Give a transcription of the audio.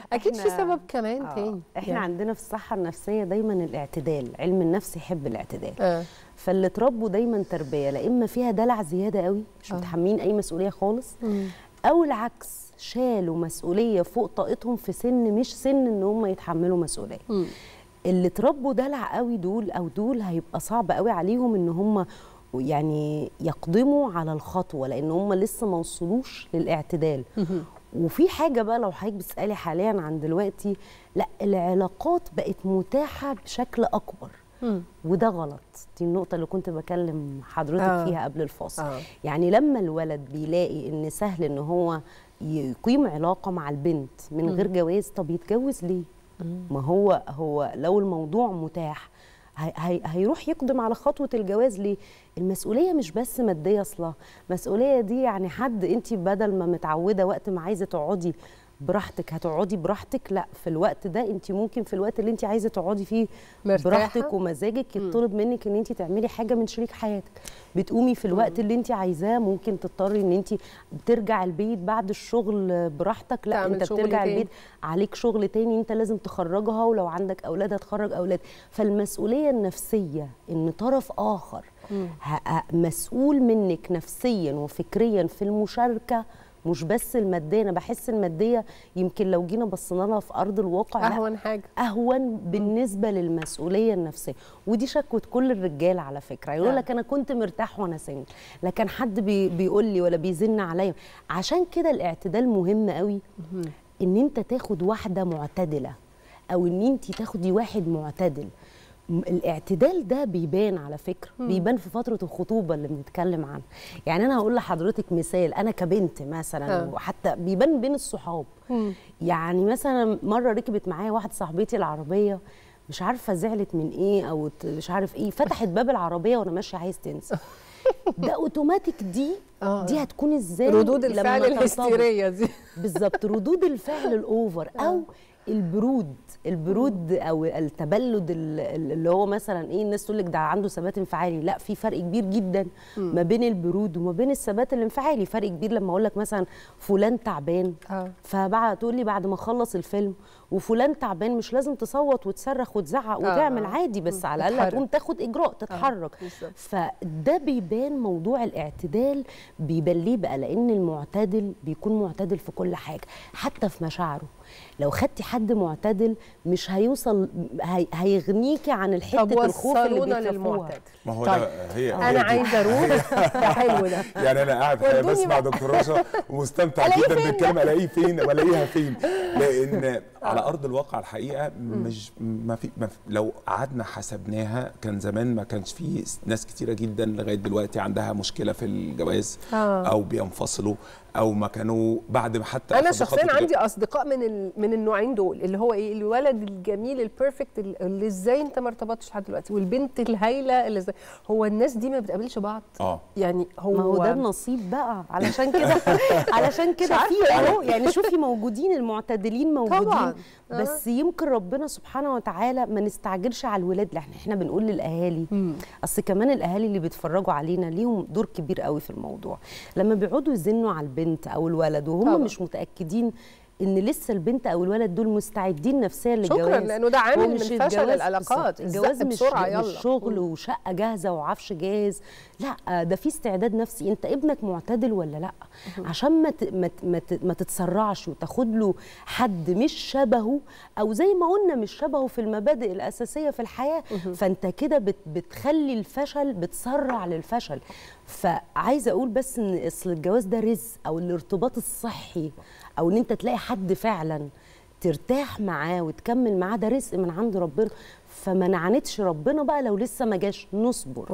اكيد في إحنا- سبب كمان آه، تاني احنا يعني. عندنا في الصحه النفسيه دايما الاعتدال علم النفس يحب الاعتدال آه. فاللي اتربوا دايما تربيه لا اما فيها دلع زياده قوي مش آه. متحملين اي مسؤوليه خالص مم. او العكس شالوا مسؤوليه فوق طاقتهم في سن مش سن ان هم يتحملوا مسؤوليه مم. اللي اتربوا دلع قوي دول او دول هيبقى صعب قوي عليهم ان هم يعني يقدموا على الخطوه لان هم لسه ما وصلوش للاعتدال مهم. وفي حاجه بقى لو حضرتك بتسالي حاليا عن دلوقتي لا العلاقات بقت متاحه بشكل اكبر مم. وده غلط دي النقطة اللي كنت بكلم حضرتك آه. آه. فيها قبل الفاصل آه. آه. يعني لما الولد بيلاقي ان سهل ان هو يقيم علاقة مع البنت من غير جواز طب يتجوز ليه ما هو هو لو الموضوع متاح هي هي هيروح يقدم على خطوة الجواز ليه المسؤولية مش بس مادية اصلا مسؤولية دي يعني حد انت بدل ما متعودة وقت ما عايزة تقعدي براحتك هتقعدي براحتك لا في الوقت ده انت ممكن في الوقت اللي انت عايزه تقعدي فيه مرتاحة. براحتك ومزاجك يطلب منك ان انت تعملي حاجه من شريك حياتك بتقومي في الوقت اللي انت عايزاه ممكن تضطري ان انت بترجع البيت بعد الشغل براحتك لا تعمل انت شغل بترجع تاني. البيت عليك شغل تاني انت لازم تخرجها ولو عندك اولاد هتخرج اولاد فالمسؤوليه النفسيه ان طرف اخر ه- ه- مسؤول منك نفسيا وفكريا في المشاركه مش بس الماديه انا بحس الماديه يمكن لو جينا بصينا لها في ارض الواقع لا اهون حاجه اهون بالنسبه للمسؤوليه النفسيه ودي شكوى كل الرجال على فكره يقول نعم. لك انا كنت مرتاح وانا سنجل لا كان حد بي بيقول لي ولا بيزن عليا عشان كده الاعتدال مهم قوي ان انت تاخد واحده معتدله او ان انت تاخدي واحد معتدل م- الاعتدال ده بيبان على فكره بيبان في فتره الخطوبه اللي بنتكلم عنها يعني انا هقول لحضرتك مثال انا كبنت مثلا آه. وحتى بيبان بين الصحاب يعني مثلا مره ركبت معايا واحده صاحبتي العربيه مش عارفه زعلت من ايه او ت- مش عارف ايه فتحت باب العربيه وانا ماشيه عايز تنزل ده اوتوماتيك دي آه. دي هتكون ازاي ردود لما الفعل ترتبط؟ الهستيريه دي بالظبط ردود الفعل الاوفر او البرود البرود او التبلد ال- ال- اللي هو مثلا ايه الناس تقول لك ده عنده ثبات انفعالي لا في فرق كبير جدا ما بين البرود وما بين الثبات الانفعالي فرق كبير لما اقول لك مثلا فلان تعبان آه. فبعد تقول لي بعد ما اخلص الفيلم وفلان تعبان مش لازم تصوت وتصرخ وتزعق وتعمل آه. عادي بس على الاقل تتحرك. هتقوم تاخد اجراء تتحرك بالظبط. فده بيبان موضوع الاعتدال بيبان ليه بقى لان المعتدل بيكون معتدل في كل حاجه حتى في مشاعره لو خدتي حد معتدل مش هيوصل هي هيغنيكي عن طب الحته الخوف اللي وصلونا بيخافوها للمعتدل ما هو طيب. ده هي انا هي دي. عايزه اروح ده حلو ده يعني انا قاعد ودوني بسمع بقى. دكتور رشا ومستمتع ألاقيه جدا فين بالكلمه الاقيه فين والاقيها فين لان على ارض الواقع الحقيقه مش ما في ما في لو قعدنا حسبناها كان زمان ما كانش في ناس كتيره جدا لغايه دلوقتي عندها مشكله في الجواز آه. او بينفصلوا او ما كانوا بعد ما حتى انا أخدوا شخصيا خطوة عندي اصدقاء من ال... من النوعين دول اللي هو ايه الولد الجميل البيرفكت اللي ازاي انت ما ارتبطتش لحد دلوقتي والبنت الهايله اللي ازاي هو الناس دي ما بتقابلش بعض اه يعني هو ما هو ده النصيب بقى علشان كده علشان كده في اهو يعني شوفي موجودين المعتدلين موجودين طبعاً. آه. بس يمكن ربنا سبحانه وتعالى ما نستعجلش على الولاد لا احنا احنا بنقول للاهالي اصل كمان الاهالي اللي بيتفرجوا علينا ليهم دور كبير قوي في الموضوع لما بيقعدوا يزنوا على البنت او الولد وهم طبعاً. مش متاكدين ان لسه البنت او الولد دول مستعدين نفسيا للجواز شكرا لانه ده عامل من ومش فشل الجواز- العلاقات بالظبط. الجواز الزق مش بسرعه يلا مش شغل وشقه جاهزه وعفش جاهز لا ده في استعداد نفسي انت ابنك معتدل ولا لا عشان ما ت- ما ت- ما ت- ما تتسرعش وتاخد له حد مش شبهه او زي ما قلنا مش شبهه في المبادئ الاساسيه في الحياه فانت كده بت بتخلي الفشل بتسرع للفشل فعايزه اقول بس ان اصل الجواز ده رزق او الارتباط الصحي او ان انت تلاقي حد فعلا ترتاح معاه وتكمل معاه ده رزق من عند ربنا فما نعاندش ربنا بقى لو لسه ما جاش نصبر